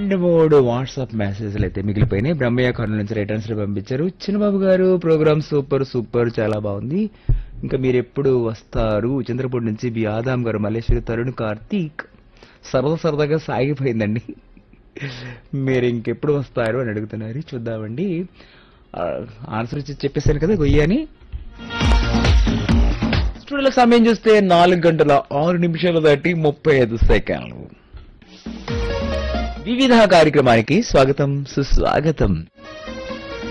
and మూడు WhatsApp మెసేజ్లు అయితే మిగిలిపోయినాయి బ్రహ్మయ్య కర్నూలు నుంచి రిటర్న్స్ పంపించారు చిన్నబాబు గారు ప్రోగ్రామ్ సూపర్ సూపర్ చాలా బాగుంది ఇంకా మీరు ఎప్పుడు వస్తారు చంద్రపూడి నుంచి బి ఆదాం గారు మల్లేశ్వరి తరుణ్ కార్తీక్ సరదా సరదాగా సాగిపోయిందండి మీరు ఇంకెప్పుడు వస్తారు అని అడుగుతున్నారు చూద్దామండి ఆ, ఆన్సర్ ఇచ్చి చెప్పేశాను కదా గొయ్యి అని స్టూడియోలో సమయం చూస్తే నాలుగు గంటల ఆరు నిమిషాలు దాటి ముప్పై ఐదు సెకండ్లు వివిధ కార్యక్రమానికి స్వాగతం సుస్వాగతం